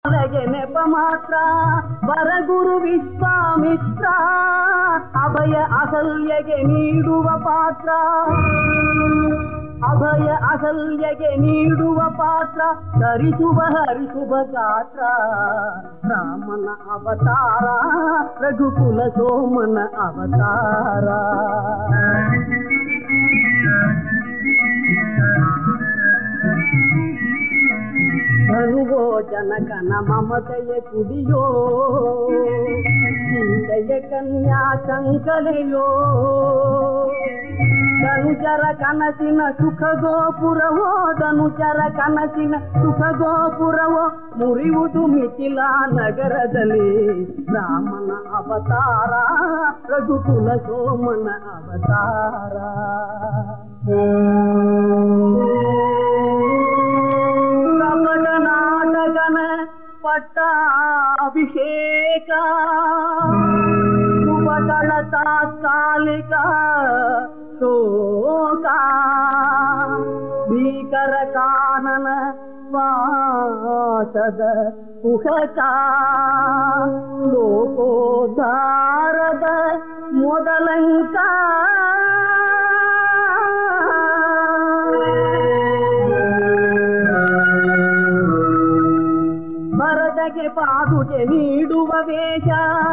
ಶಾಲೆಗೆ ನೆಪ ಮಾತ್ರ ಬರಗುರು ವಿಶ್ವಾಮಿತ್ರ ಅಭಯ ಅಹಲ್ಯಗೆ ನೀಡುವ ಪಾತ್ರ ಅಭಯ ಅಹಲ್ಯಗೆ ನೀಡುವ ಪಾತ್ರ ಧರಿಸುವ ಹರಿಸುವ ಗಾತ್ರ ರಾಮನ ಅವತಾರ ರಘುಕುಲ ಸೋಮನ ಅವತಾರ ಧನುವೋ ಜನಕನ ಮಮತೆಯ ಕುಡಿಯೋ ಸೀತೆಯ ಕನ್ಯಾ ಶಂಕಲೆಯೋ ಧನುಜರ ಕನಸಿನ ಸುಖ ಗೋಪುರವೋ ಧನುಜರ ಕನಸಿನ ಸುಖ ಗೋಪುರವೋ ಮುರಿಯುವುದು ಮಿಥಿಲ ನಗರದಲ್ಲಿ ರಾಮನ ಅವತಾರ ರಘುಕುಲ ಸೋಮನ ಅವತಾರ ಕಪಟ ನಾಟಕನ ಪಟ್ಟಾಭಿಷೇಕ ಸುಪಟಳ ತಾತ್ಕಾಲಿಕ ಶೋಕ ಭೀಕರ ಕಾನನ ವಾಸದ ಕುಹಕ ಲೋಕೋದ್ಧಾರದ ಮೊದಲಂಕ ಭರತಗೆ ಪಾದುಕೆ ನೀಡುವ ವೇಷ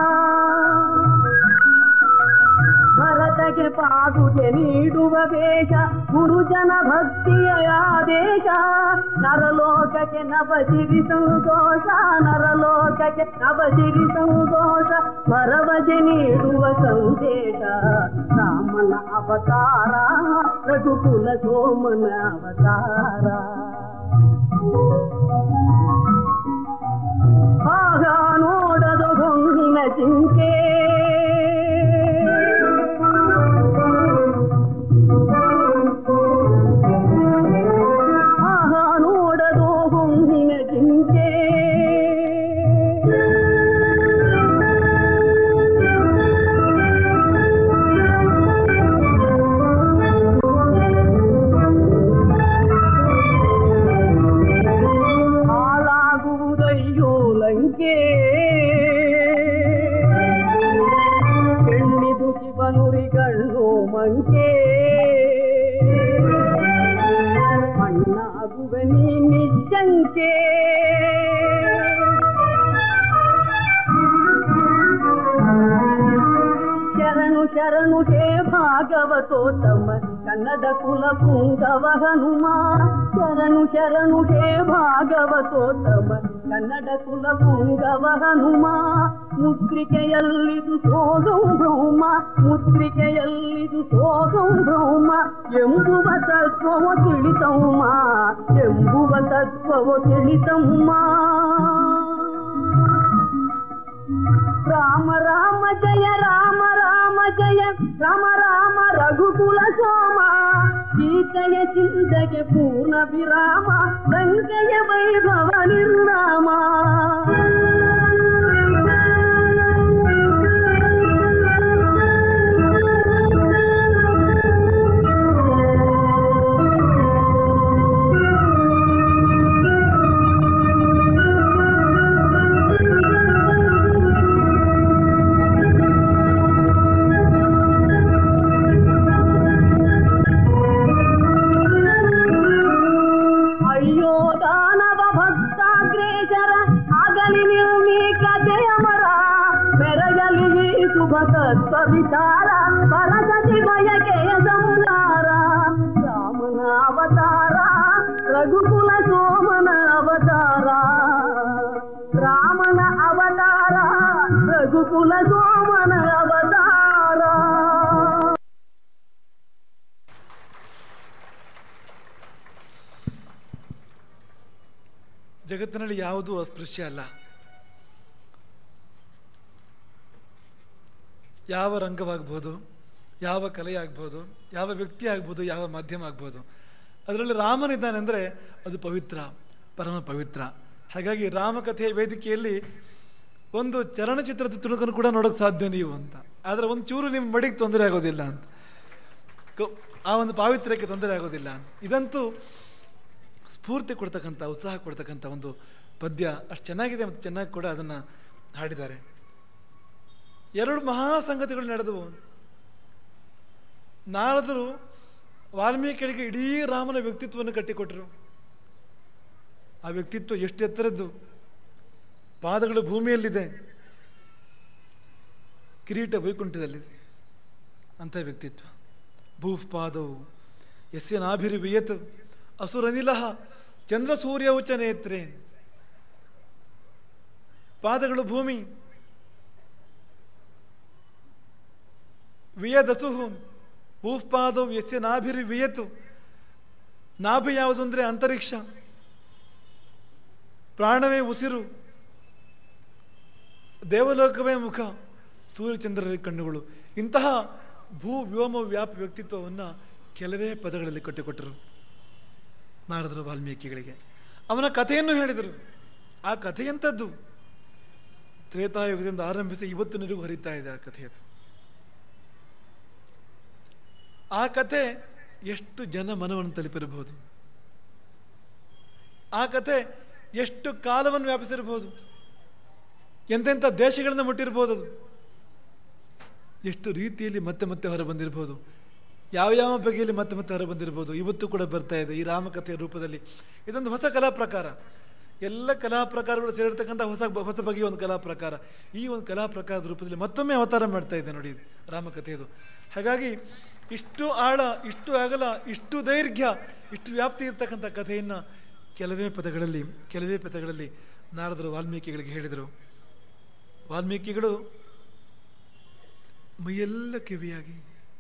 ಭರತಗೆ ಪಾದುಕೆ ನೀಡುವ ವೇಷ ಗುರುಜನ ಭಕ್ತಿಯ ಆದೇಶ ನರಲೋಕಕ್ಕೆ ನವಸಿರಿ ಸಂತೋಷ ನರಲೋಕಕ್ಕೆ ನವಸಿರಿ ಸಂತೋಷ ಭರವಸೆ ನೀಡುವ ಸಂದೇಶ ರಾಮನ ಅವತಾರ ರಘುಕುಲ ಸೋಮನ ಅವತಾರ ಆಗ ನೋಡದು ಹೊಂಗಿನ ಚಿಂತೆ ಆಗ ನೋಡದು ಹೊಂಗಿನ ಚಿಂತೆ ಹಾಳಾಗುವುದಯ್ಯೋ ಲಂಕೆ ಹೆಣ್ಣಿದು ಶಿವನುರಿಗಳು ಮಂಕೆ ಮಣ್ಣಾಗುವೆ ನೀ ನಿಜ್ಜಂಕೆ ಶರಣು ಶರಣು ಹೇ ಭಾಗವತೋತ್ತಮ ಕನ್ನಡ ಕುಲ ಪುಂಗವ ಹನುಮ ಶರಣು ಶರಣು ಹೇ ಭಾಗವತೋತ್ತಮ ಕನ್ನಡ ಕುಲ ಪುಂಗವ ಹನುಮ ಮುದ್ರಿಕೆಯಲ್ಲಿದು ಸೋಗಂ ಬ್ರಹ್ಮ ಮುದ್ರಿಕೆಯಲ್ಲಿದು ಸೋಗಂ ಬ್ರಹ್ಮ ಎಂಬುವ ತತ್ವವು ತಿಳಿತಮ್ಮ ಎಂಬುವ ತತ್ವವು ತಿಳಿತಮ್ಮ ರಾಮ ರಾಮ ಜಯ ರಾಮ ರಾಮ ಜಯ ರಾಮ ರಾಮ ರಘುಕುಲ ಸೋಮ ಸೀತೆಯ ಚಿಂತೆಗೆ ಪೂರ್ಣ ವಿರಾಮ ಲಂಕೆಯ ವೈಭವ ನಿರ್ನಾಮ ಅಯ್ಯೋ ದಾನವ ಭಕ್ತಾಗ್ರೇಸರ ಆಗಲಿ ನಿರ್ಮೀ ಕಥೆಯ ಮರ ಬೆರಗಲಿ ಈ ಶುಭ ತತ್ವ ವಿಚಾರ ಪರಸತಿ ಬಯಕೆಯ ಸಂಸಾರ ರಾಮನ ಅವತಾರ ರಘುಕುಲ ಸೋಮನ ಅವತಾರ ರಾಮನ ಅವತಾರ ರಘುಕುಲ ಸೋಮನ ಅವತಾರ ಜಗತ್ತಿನಲ್ಲಿ ಯಾವುದೂ ಅಸ್ಪೃಶ್ಯ ಅಲ್ಲ ಯಾವ ರಂಗವಾಗ್ಬೋದು ಯಾವ ಕಲೆ ಆಗ್ಬೋದು ಯಾವ ವ್ಯಕ್ತಿ ಆಗ್ಬೋದು ಯಾವ ಮಾಧ್ಯಮ ಆಗ್ಬೋದು ಅದರಲ್ಲಿ ರಾಮನಿದ್ದಾನೆ ಅಂದರೆ ಅದು ಪವಿತ್ರ ಪರಮ ಪವಿತ್ರ ಹಾಗಾಗಿ ರಾಮಕಥೆಯ ವೇದಿಕೆಯಲ್ಲಿ ಒಂದು ಚಲನಚಿತ್ರದ ತುಣುಕನ್ನು ಕೂಡ ನೋಡೋಕೆ ಸಾಧ್ಯ ನೀವು ಅಂತ ಆದರೆ ಒಂದು ಚೂರು ನಿಮ್ಮ ಮಡಿಗೆ ತೊಂದರೆ ಆಗೋದಿಲ್ಲ ಅಂತ ಕ- ಆ ಒಂದು ಪಾವಿತ್ರ್ಯಕ್ಕೆ ತೊಂದರೆ ಆಗೋದಿಲ್ಲ ಇದಂತೂ ಸ್ಫೂರ್ತಿ ಕೊಡ್ತಕ್ಕಂಥ ಉತ್ಸಾಹ ಕೊಡ್ತಕ್ಕಂಥ ಒಂದು ಪದ್ಯ ಅಷ್ಟು ಚೆನ್ನಾಗಿದೆ ಮತ್ತು ಚೆನ್ನಾಗಿ ಕೂಡ ಅದನ್ನು ಹಾಡಿದ್ದಾರೆ ಎರಡು ಮಹಾ ಸಂಗತಿಗಳು ನಡೆದವು ನಾರದರು ವಾಲ್ಮೀಕಿಗಳಿಗೆ ಇಡೀ ರಾಮನ ವ್ಯಕ್ತಿತ್ವವನ್ನು ಕಟ್ಟಿಕೊಟ್ರು ಆ ವ್ಯಕ್ತಿತ್ವ ಎಷ್ಟು ಎತ್ತರದ್ದು ಪಾದಗಳು ಭೂಮಿಯಲ್ಲಿದೆ ಕಿರೀಟ ವೈಕುಂಠದಲ್ಲಿದೆ ಅಂಥ ವ್ಯಕ್ತಿತ್ವ ಭೂಫ್ ಪಾದವು ಯಸ್ಯ ನಾಭಿರ್ವಿಯತ್ ಅಸುರನಿಲ ಚಂದ್ರ ಸೂರ್ಯ ಉಚ್ಚ ನೇತ್ರೆ ಪಾದಗಳು ಭೂಮಿ ವಿಯದಸುಹು ಭೂಫ್ ಪಾದವು ಯಸ್ಯ ನಾಭಿರ್ವಿಯತು ನಾಭಿ ಯಾವುದು ಅಂದರೆ ಅಂತರಿಕ್ಷ ಪ್ರಾಣವೇ ಉಸಿರು ದೇವಲೋಕವೇ ಮುಖ ಸೂರ್ಯಚಂದ್ರರ ಕಣ್ಣುಗಳು ಇಂತಹ ಭೂ ವ್ಯೋಮ ವ್ಯಾಪ ವ್ಯಕ್ತಿತ್ವವನ್ನು ಕೆಲವೇ ಪದಗಳಲ್ಲಿ ಕಟ್ಟಿಕೊಟ್ಟರು ನಾರದರು ವಾಲ್ಮೀಕಿಗಳಿಗೆ ಅವನ ಕಥೆಯನ್ನು ಹೇಳಿದರು ಆ ಕಥೆ ಎಂಥದ್ದು ತ್ರೇತಾಯುಗದಿಂದ ಆರಂಭಿಸಿ ಇವತ್ತಿನವರೆಗೂ ಹರಿತಾ ಇದೆ ಆ ಕಥೆಯದು ಆ ಕಥೆ ಎಷ್ಟು ಜನ ಮನವನ್ನು ತಲುಪಿರಬಹುದು ಆ ಕಥೆ ಎಷ್ಟು ಕಾಲವನ್ನು ವ್ಯಾಪಿಸಿರಬಹುದು ಎಂತೆಂಥ ದೇಶಗಳನ್ನು ಮುಟ್ಟಿರ್ಬೋದು ಅದು ಎಷ್ಟು ರೀತಿಯಲ್ಲಿ ಮತ್ತೆ ಮತ್ತೆ ಹೊರ ಬಂದಿರ್ಬೋದು ಯಾವ ಯಾವ ಬಗೆಯಲ್ಲಿ ಮತ್ತೆ ಮತ್ತೆ ಹೊರ ಬಂದಿರ್ಬೋದು ಇವತ್ತು ಕೂಡ ಬರ್ತಾ ಇದೆ ಈ ರಾಮಕಥೆಯ ರೂಪದಲ್ಲಿ ಇದೊಂದು ಹೊಸ ಕಲಾ ಪ್ರಕಾರ ಎಲ್ಲ ಕಲಾ ಪ್ರಕಾರಗಳು ಸೇರಿರ್ತಕ್ಕಂಥ ಹೊಸ ಬ- ಹೊಸ ಬಗೆಯ ಒಂದು ಕಲಾ ಪ್ರಕಾರ ಈ ಒಂದು ಕಲಾ ಪ್ರಕಾರದ ರೂಪದಲ್ಲಿ ಮತ್ತೊಮ್ಮೆ ಅವತಾರ ಮಾಡ್ತಾ ಇದೆ ನೋಡಿ ಇದು ರಾಮಕಥೆಯದು ಹಾಗಾಗಿ ಇಷ್ಟು ಆಳ ಇಷ್ಟು ಅಗಲ ಇಷ್ಟು ದೈರ್ಘ್ಯ ಇಷ್ಟು ವ್ಯಾಪ್ತಿ ಇರ್ತಕ್ಕಂಥ ಕಥೆಯನ್ನು ಕೆಲವೇ ಪದಗಳಲ್ಲಿ ಕೆಲವೇ ಪದಗಳಲ್ಲಿ ನಾರದರು ವಾಲ್ಮೀಕಿಗಳಿಗೆ ಹೇಳಿದರು ವಾಲ್ಮೀಕಿಗಳು ಮೈಯೆಲ್ಲ ಕಿವಿಯಾಗಿ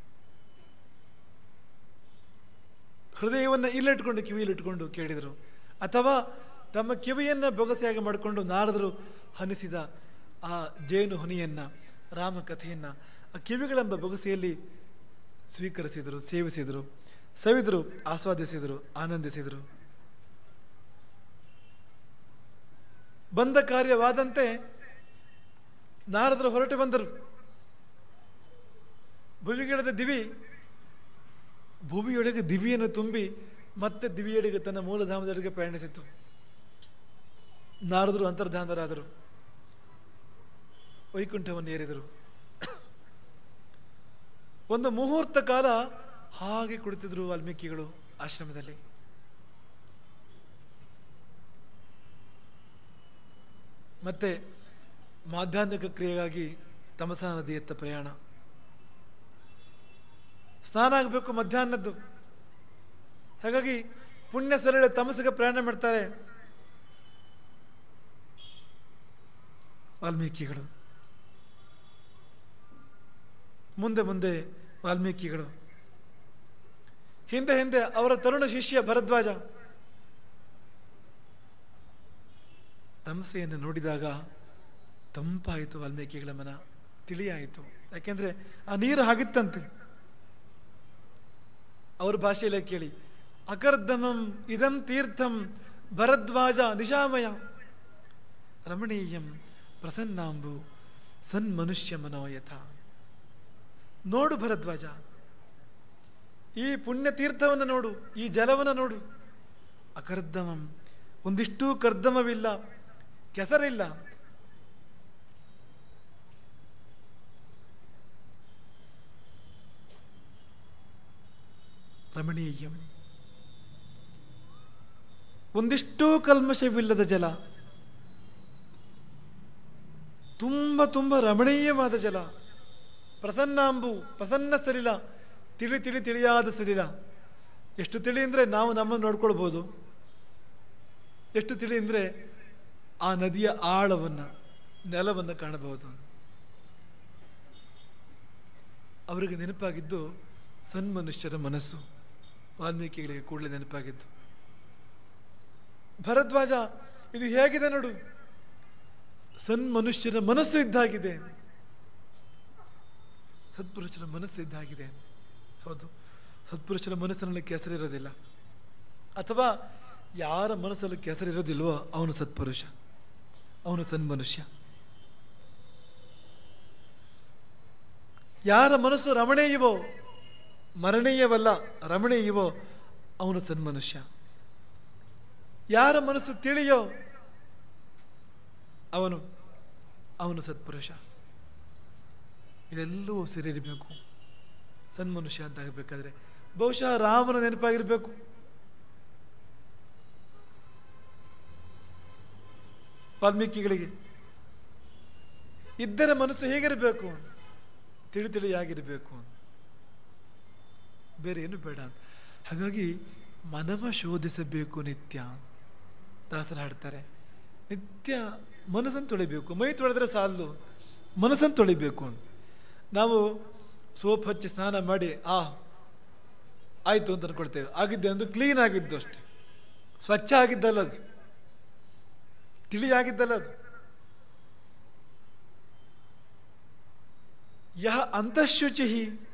ಹೃದಯವನ್ನು ಇಲ್ಲಿಟ್ಕೊಂಡು ಕಿವಿಯಲ್ಲಿಟ್ಕೊಂಡು ಕೇಳಿದರು ಅಥವಾ ತಮ್ಮ ಕಿವಿಯನ್ನು ಬೊಗಸೆಯಾಗಿ ಮಾಡಿಕೊಂಡು ನಾರದರು ಹನಿಸಿದ ಆ ಜೇನು ಹೊನಿಯನ್ನು ರಾಮಕಥೆಯನ್ನು ಆ ಕಿವಿಗಳೆಂಬ ಬೊಗಸೆಯಲ್ಲಿ ಸ್ವೀಕರಿಸಿದರು ಸೇವಿಸಿದರು ಸವಿದರು ಆಸ್ವಾದಿಸಿದರು ಆನಂದಿಸಿದರು ಬಂದ ಕಾರ್ಯವಾದಂತೆ ನಾರದರು ಹೊರಟು ಬಂದರು ಭುವಿಗಿಳಿದ ದಿವಿ ಭುವಿಯೊಳಗೆ ದಿವಿಯನ್ನು ತುಂಬಿ ಮತ್ತೆ ದಿವಿಯೊಳಗೆ ತನ್ನ ಮೂಲಧಾಮದೊಳಗೆ ಪ್ರಯಾಣಿಸಿತು ನಾರದರು ಅಂತರ್ಧಾನರಾದರು ವೈಕುಂಠವನ್ನು ಏರಿದರು ಒಂದು ಮುಹೂರ್ತ ಕಾಲ ಹಾಗೆ ಕುಳಿತಿದ್ರು ವಾಲ್ಮೀಕಿಗಳು ಆಶ್ರಮದಲ್ಲಿ ಮತ್ತೆ ಮಾಧ್ಯಾಹ್ನಿಕ ಕ್ರಿಯೆಗಾಗಿ ತಮಸಾ ನದಿಯತ್ತ ಪ್ರಯಾಣ ಸ್ನಾನ ಆಗಬೇಕು ಮಧ್ಯಾಹ್ನದ್ದು ಹಾಗಾಗಿ ಪುಣ್ಯ ಸರಳ ತಮಸಿಗೆ ಪ್ರಯಾಣ ಮಾಡ್ತಾರೆ ವಾಲ್ಮೀಕಿಗಳು ಮುಂದೆ ಮುಂದೆ ವಾಲ್ಮೀಕಿಗಳು ಹಿಂದೆ ಹಿಂದೆ ಅವರ ತರುಣ ಶಿಷ್ಯ ಭರದ್ವಾಜ ತಮಸೆಯನ್ನು ನೋಡಿದಾಗ ತಂಪಾಯಿತು ವಾಲ್ಮೀಕಿಗಳ ಮನ ತಿಳಿಯಾಯಿತು ಯಾಕೆಂದ್ರೆ ಆ ನೀರು ಹಾಗಿತ್ತಂತೆ ಅವ್ರ ಭಾಷೆಯಲ್ಲೇ ಕೇಳಿ ಅಕರ್ದಮಂ ಇದಂ ತೀರ್ಥಂ ಭರದ್ವಾಜ ನಿಶಾಮಯ ರಮಣೀಯಂ ಪ್ರಸನ್ನಾಂಬು ಸನ್ಮನುಷ್ಯ ಮನೋಯಥ ನೋಡು ಭರದ್ವಾಜ ಈ ಪುಣ್ಯ ತೀರ್ಥವನ್ನು ನೋಡು ಈ ಜಲವನ್ನು ನೋಡು ಅಕರ್ದಮಂ ಒಂದಿಷ್ಟೂ ಕರ್ದಮವಿಲ್ಲ ಕೆಸರಿಲ್ಲ ರಮಣೀಯಂ ಒಂದಿಷ್ಟೂ ಕಲ್ಮಶವಿಲ್ಲದ ಜಲ ತುಂಬ ತುಂಬ ರಮಣೀಯವಾದ ಜಲ ಪ್ರಸನ್ನಾಂಬು ಪ್ರಸನ್ನ ಸರಿಲ ತಿಳಿ ತಿಳಿ ತಿಳಿಯಾದ ಸರಿಲ ಎಷ್ಟು ತಿಳಿ ಅಂದರೆ ನಾವು ನಮ್ಮನ್ನು ನೋಡ್ಕೊಳ್ಬೋದು ಎಷ್ಟು ತಿಳಿ ಅಂದರೆ ಆ ನದಿಯ ಆಳವನ್ನು ನೆಲವನ್ನು ಕಾಣಬಹುದು ಅವರಿಗೆ ನೆನಪಾಗಿದ್ದು ಸನ್ಮನುಷ್ಯರ ಮನಸ್ಸು ವಾಲ್ಮೀಕಿಗಳಿಗೆ ಕೂಡಲೇ ನೆನಪಾಗಿದ್ದು ಭರದ್ವಾಜ ಇದು ಹೇಗಿದೆ ನೋಡು ಸನ್ಮನುಷ್ಯರ ಮನಸ್ಸು ಇದ್ದಾಗಿದೆ ಸತ್ಪುರುಷರ ಮನಸ್ಸು ಇದ್ದಾಗಿದೆ ಹೌದು ಸತ್ಪುರುಷರ ಮನಸ್ಸಿನಲ್ಲಿ ಕೆಸರಿರೋದಿಲ್ಲ ಅಥವಾ ಯಾರ ಮನಸ್ಸಲ್ಲಿ ಕೆಸರಿರೋದಿಲ್ವೋ ಅವನು ಸತ್ಪುರುಷ ಅವನು ಸನ್ಮನುಷ್ಯ ಯಾರ ಮನಸ್ಸು ರಮಣೀಯವೋ ಮರಣೀಯವಲ್ಲ ರಮಣೀಯವೋ ಅವನು ಸನ್ಮನುಷ್ಯ ಯಾರ ಮನಸ್ಸು ತಿಳಿಯೋ ಅವನು ಅವನು ಸತ್ಪುರುಷ ಇದೆಲ್ಲವೂ ಸೇರಿರಬೇಕು ಸನ್ಮನುಷ್ಯ ಅಂತ ಆಗಬೇಕಾದ್ರೆ ಬಹುಶಃ ರಾಮನ ನೆನಪಾಗಿರಬೇಕು ವಾಲ್ಮೀಕಿಗಳಿಗೆ ಇದ್ದರೆ ಮನಸ್ಸು ಹೇಗಿರಬೇಕು ತಿಳಿ ತಿಳಿಯಾಗಿರಬೇಕು ಬೇರೆ ಏನು ಬೇಡ ಹಾಗಾಗಿ ಮನವ ಶೋಧಿಸಬೇಕು ನಿತ್ಯ ದಾಸರು ಹಾಡ್ತಾರೆ ನಿತ್ಯ ಮನಸ್ಸನ್ನು ತೊಳಿಬೇಕು ಮೈ ತೊಳೆದ್ರೆ ಸಾಲದು ಮನಸ್ಸನ್ನು ತೊಳಿಬೇಕು ನಾವು ಸೋಪ್ ಹಚ್ಚಿ ಸ್ನಾನ ಮಾಡಿ ಆ ಆಯಿತು ಅಂತ ಅನ್ಕೊಳ್ತೇವೆ ಆಗಿದ್ದೆ ಅಂದ್ರೆ ಕ್ಲೀನ್ ಆಗಿದ್ದು ಅಷ್ಟೆ ಸ್ವಚ್ಛ ಆಗಿದ್ದಲ್ಲ ಅದು ತಿಳಿ ಆಗಿದ್ದಲ್ಲ ಅದು ಯಹ ಅಂತಃಶುಚಿ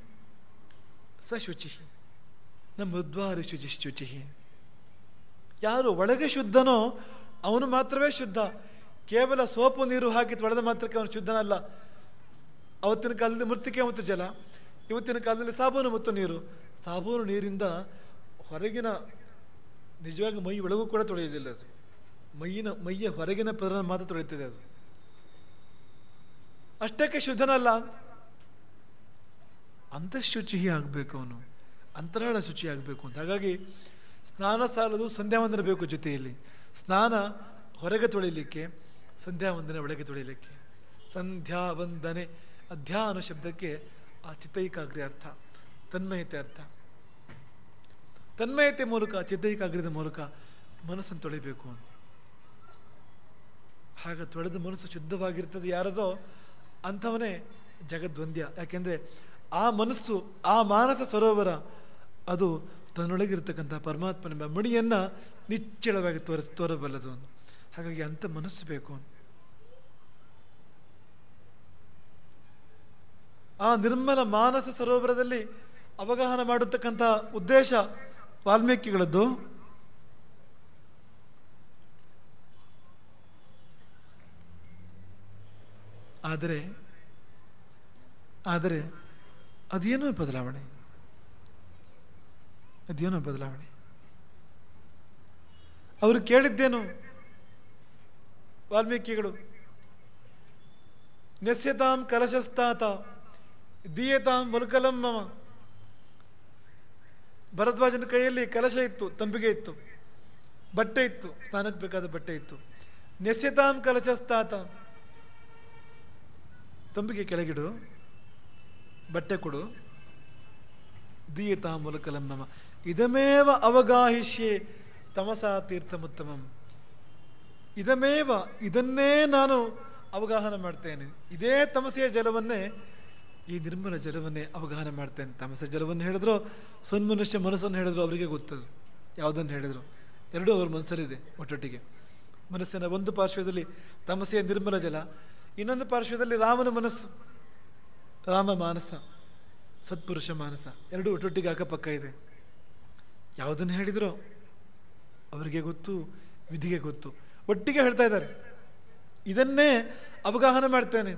ಸ ಶುಚಿ ನ ಮೃದ್ವಾರಿ ಶುಚಿ ಶುಚಿ ಯಾರು ಒಳಗೆ ಶುದ್ಧನೋ ಅವನು ಮಾತ್ರವೇ ಶುದ್ಧ ಕೇವಲ ಸೋಪು ನೀರು ಹಾಕಿ ತೊಳೆದ ಮಾತ್ರಕ್ಕೆ ಅವನು ಶುದ್ಧನಲ್ಲ ಅವತ್ತಿನ ಕಾಲದಲ್ಲಿ ಮೃತ್ತಿಕೆ ಮತ್ತು ಜಲ ಇವತ್ತಿನ ಕಾಲದಲ್ಲಿ ಸಾಬೂನು ಮತ್ತು ನೀರು ಸಾಬೂನು ನೀರಿಂದ ಹೊರಗಿನ ನಿಜವಾಗಿ ಮೈ ಒಳಗೂ ಕೂಡ ತೊಳೆಯೋದಿಲ್ಲ ಅದು ಮೈಯಿನ ಮೈಯ ಹೊರಗಿನ ಪದರ ಮಾತ್ರ ತೊಳೆಯುತ್ತದೆ ಅದು ಅಷ್ಟಕ್ಕೆ ಶುದ್ಧನಲ್ಲ ಅಂತಃಶುಚಿ ಆಗಬೇಕು ಅವನು ಅಂತರಾಳ ಶುಚಿ ಆಗಬೇಕು ಅಂತ ಹಾಗಾಗಿ ಸ್ನಾನ ಸಾಲದು ಸಂಧ್ಯಾ ವಂದನೆ ಬೇಕು ಜೊತೆಯಲ್ಲಿ ಸ್ನಾನ ಹೊರಗೆ ತೊಳಿಲಿಕ್ಕೆ ಸಂಧ್ಯಾ ವಂದನೆ ಒಳಗೆ ತೊಳಿಲಿಕ್ಕೆ ಸಂಧ್ಯಾ ವಂದನೆ ಅಧ್ಯಾ ಅನ್ನೋ ಶಬ್ದಕ್ಕೆ ಆ ಚಿತ್ತೈಕಾಗ್ರಿ ಅರ್ಥ ತನ್ಮಯತೆ ಅರ್ಥ ತನ್ಮಯತೆ ಮೂಲಕ ಚಿತ್ತೈಕಾಗ್ರ್ಯದ ಮೂಲಕ ಮನಸ್ಸನ್ನು ತೊಳಿಬೇಕು ಅಂತ ಹಾಗೆ ತೊಳೆದ ಮನಸ್ಸು ಶುದ್ಧವಾಗಿರ್ತದೆ ಯಾರದೋ ಅಂಥವನೇ ಜಗದ್ವಂದ್ಯ ಯಾಕೆಂದರೆ ಆ ಮನಸ್ಸು ಆ ಮಾನಸ ಸರೋವರ ಅದು ತನ್ನೊಳಗಿರ್ತಕ್ಕಂಥ ಪರಮಾತ್ಮನೆಂಬ ಮಣಿಯನ್ನು ನಿಚ್ಚಳವಾಗಿ ತೋರಿಸ್ ತೋರಬಲ್ಲದು ಹಾಗಾಗಿ ಅಂಥ ಮನಸ್ಸು ಬೇಕು ಆ ನಿರ್ಮಲ ಮಾನಸ ಸರೋವರದಲ್ಲಿ ಅವಗಾಹನ ಮಾಡತಕ್ಕಂಥ ಉದ್ದೇಶ ವಾಲ್ಮೀಕಿಗಳದ್ದು ಆದರೆ ಆದರೆ ಅದೇನೋ ಬದಲಾವಣೆ ಅದೇನೋ ಬದಲಾವಣೆ ಅವರು ಕೇಳಿದ್ದೇನು ವಾಲ್ಮೀಕಿಗಳು ನೆಸ್ಯತಾಂ ಕಲಶಸ್ತಾತ ದೀಯತಾಂ ವಲ್ಕಲಂ ಮಮ ಭರದ್ವಾಜನ ಕೈಯಲ್ಲಿ ಕಲಶ ಇತ್ತು ತಂಬಿಗೆ ಇತ್ತು ಬಟ್ಟೆ ಇತ್ತು ಸ್ನಾನಕ್ಕೆ ಬೇಕಾದ ಬಟ್ಟೆ ಇತ್ತು ನೆಸ್ಯತಾಂ ಕಲಶಸ್ತಾತ ತಂಬಿಗೆ ಕೆಳಗಿಡು ಬಟ್ಟೆ ಕೊಡು ದೀಯತಾ ಮೂಲಕಲಂ ಮಮ ಇದಮೇವ ಅವಗಾಹಿಷ್ಯೆ ತಮಸಾ ತೀರ್ಥಮುತ್ತಮಂ ಇದಮೇವ ಇದನ್ನೇ ನಾನು ಅವಗಾಹನ ಮಾಡ್ತೇನೆ ಇದೇ ತಮಸೆಯ ಜಲವನ್ನೇ ಈ ನಿರ್ಮಲ ಜಲವನ್ನೇ ಅವಗಾಹನ ಮಾಡ್ತೇನೆ ತಮಸೆ ಜಲವನ್ನು ಹೇಳಿದ್ರು ಸನ್ಮನುಷ್ಯ ಮನಸ್ಸನ್ನು ಹೇಳಿದ್ರು ಅವರಿಗೆ ಗೊತ್ತದು ಯಾವುದನ್ನು ಹೇಳಿದ್ರು ಎರಡೂ ಅವ್ರ ಮನಸ್ಸಲ್ಲಿದೆ ಒಟ್ಟೊಟ್ಟಿಗೆ ಮನಸ್ಸಿನ ಒಂದು ಪಾರ್ಶ್ವದಲ್ಲಿ ತಮಸೆಯ ನಿರ್ಮಲ ಜಲ ಇನ್ನೊಂದು ಪಾರ್ಶ್ವದಲ್ಲಿ ರಾಮನ ಮನಸ್ಸು ರಾಮ ಮಾನಸ ಸತ್ಪುರುಷ ಮಾನಸ ಎರಡೂ ಒಟ್ಟೊಟ್ಟಿಗೆ ಅಕ್ಕಪಕ್ಕ ಇದೆ ಯಾವುದನ್ನು ಹೇಳಿದ್ರೋ ಅವರಿಗೆ ಗೊತ್ತು ವಿಧಿಗೆ ಗೊತ್ತು ಒಟ್ಟಿಗೆ ಹೇಳ್ತಾ ಇದ್ದಾರೆ ಇದನ್ನೇ ಅವಗಾಹನ ಮಾಡ್ತೇನೆ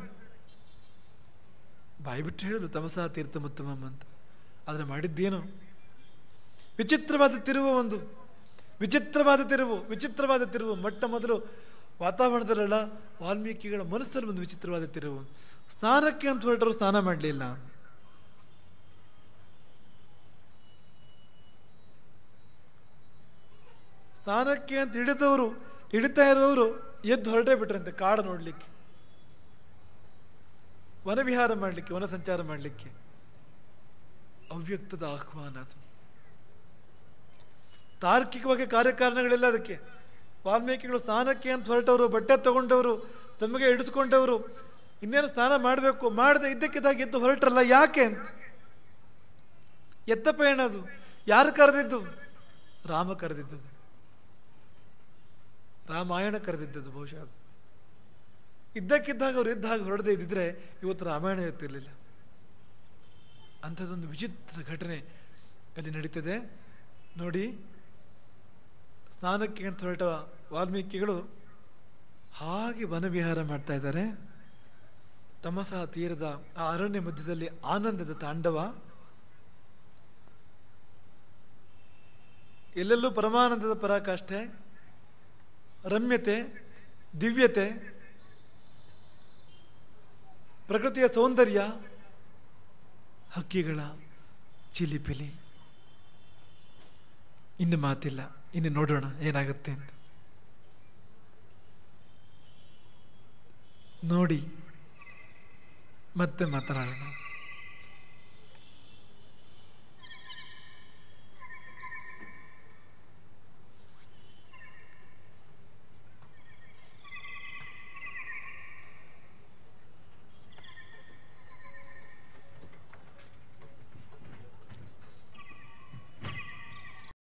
ಬಾಯಿ ಬಿಟ್ಟು ಹೇಳಿದ್ರು ತಮಸಾ ತೀರ್ಥಮುತ್ತಮಂ ಅಂತ ಆದರೆ ಮಾಡಿದ್ದೇನು ವಿಚಿತ್ರವಾದ ತಿರುವು ಒಂದು ವಿಚಿತ್ರವಾದ ತಿರುವು ವಿಚಿತ್ರವಾದ ತಿರುವು ಮೊಟ್ಟ ಮೊದಲು ವಾತಾವರಣದಲ್ಲ ವಾಲ್ಮೀಕಿಗಳ ಮನಸ್ಸಲ್ಲಿ ಒಂದು ವಿಚಿತ್ರವಾದ ತಿರುವು ಸ್ನಾನಕ್ಕೆ ಅಂತ ಹೊರಟರು ಸ್ನಾನ ಮಾಡಲಿಲ್ಲ ಸ್ನಾನಕ್ಕೆ ಅಂತ ಹಿಡಿದವರು ಹಿಡಿತಾ ಇರುವವರು ಎದ್ದು ಹೊರಟೇ ಬಿಟ್ರಂತೆ ಕಾಡು ನೋಡ್ಲಿಕ್ಕೆ ವನವಿಹಾರ ಮಾಡಲಿಕ್ಕೆ ವನ ಸಂಚಾರ ಮಾಡಲಿಕ್ಕೆ ಅವ್ಯಕ್ತದ ಆಹ್ವಾನ ಅದು ತಾರ್ಕಿಕವಾಗಿ ಕಾರ್ಯಕಾರಣಗಳಿಲ್ಲ ಅದಕ್ಕೆ ವಾಲ್ಮೀಕಿಗಳು ಸ್ನಾನಕ್ಕೆ ಅಂತ ಹೊರಟವರು ಬಟ್ಟೆ ತಗೊಂಡವರು ತಮಗೆ ಹಿಡಿಸ್ಕೊಂಡವರು ಇನ್ನೇನು ಸ್ನಾನ ಮಾಡಬೇಕು ಮಾಡದೆ ಇದ್ದಕ್ಕಿದ್ದಾಗ ಎದ್ದು ಹೊರಟ್ರಲ್ಲ ಯಾಕೆ ಅಂತ ಎತ್ತ ಪಯಣ ಅದು ಯಾರು ಕರೆದಿದ್ದು ರಾಮ ಕರೆದಿದ್ದದು ರಾಮಾಯಣ ಕರೆದಿದ್ದದು ಬಹುಶಃ ಅದು ಇದ್ದಕ್ಕಿದ್ದಾಗ ಅವ್ರು ಇದ್ದಾಗ ಹೊರಡದೆ ಇದ್ದಿದ್ರೆ ಇವತ್ತು ರಾಮಾಯಣ ಇರ್ತಿರ್ಲಿಲ್ಲ ಅಂಥದ್ದೊಂದು ವಿಚಿತ್ರ ಘಟನೆ ಅಲ್ಲಿ ನಡೀತದೆ ನೋಡಿ ಸ್ನಾನಕ್ಕೆ ಅಂತ ಹೊರಟ ವಾಲ್ಮೀಕಿಗಳು ಹಾಗೆ ವನವಿಹಾರ ಮಾಡ್ತಾ ಇದ್ದಾರೆ ತಮಸ ತೀರದ ಆ ಅರಣ್ಯ ಮಧ್ಯದಲ್ಲಿ ಆನಂದದ ತಾಂಡವ ಎಲ್ಲೆಲ್ಲೂ ಪರಮಾನಂದದ ಪರಾಕಾಷ್ಠೆ ರಮ್ಯತೆ ದಿವ್ಯತೆ ಪ್ರಕೃತಿಯ ಸೌಂದರ್ಯ ಹಕ್ಕಿಗಳ ಚಿಲಿಪಿಲಿ ಇನ್ನು ಮಾತಿಲ್ಲ ಇನ್ನು ನೋಡೋಣ ಏನಾಗುತ್ತೆ ಅಂತ ನೋಡಿ ಮತ್ತೆ ಮಾತನಾಡೋಣ